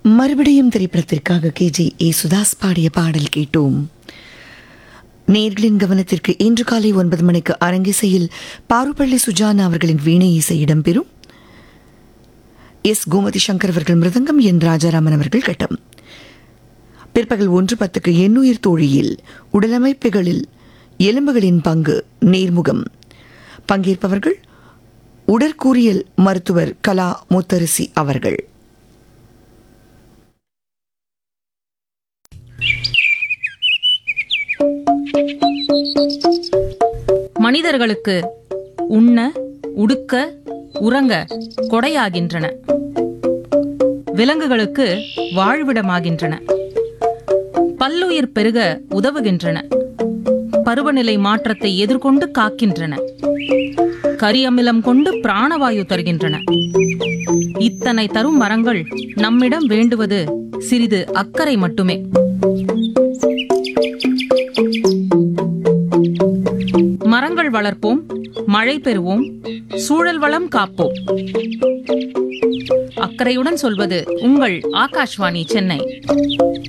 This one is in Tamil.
மறுபடியும் திரைப்படத்திற்காக கேஜி ஏசுதாஸ் பாடிய பாடல் கேட்டோம் நேர்களின் கவனத்திற்கு இன்று காலை ஒன்பது மணிக்கு அரங்கிசையில் பாருப்பள்ளி சுஜானா அவர்களின் வீணை இசை இடம்பெறும் எஸ் கோமதி சங்கர் அவர்கள் மிருதங்கம் என் ராஜாராமன் அவர்கள் கட்டம் பிற்பகல் ஒன்று பத்துக்கு எண்ணுயிர் தோழியில் உடலமைப்புகளில் எலும்புகளின் பங்கு நேர்முகம் பங்கேற்பவர்கள் உடற்கூறியல் மருத்துவர் கலா முத்தரசி அவர்கள் மனிதர்களுக்கு உண்ண உடுக்க உறங்க கொடையாகின்றன விலங்குகளுக்கு வாழ்விடமாகின்றன பல்லுயிர் பெருக உதவுகின்றன பருவநிலை மாற்றத்தை எதிர்கொண்டு காக்கின்றன கரியமிலம் கொண்டு பிராணவாயு தருகின்றன இத்தனை தரும் மரங்கள் நம்மிடம் வேண்டுவது சிறிது அக்கறை மட்டுமே மரங்கள் வளர்ப்போம் மழை பெறுவோம் சூழல் வளம் காப்போம் அக்கறையுடன் சொல்வது உங்கள் ஆகாஷ்வாணி சென்னை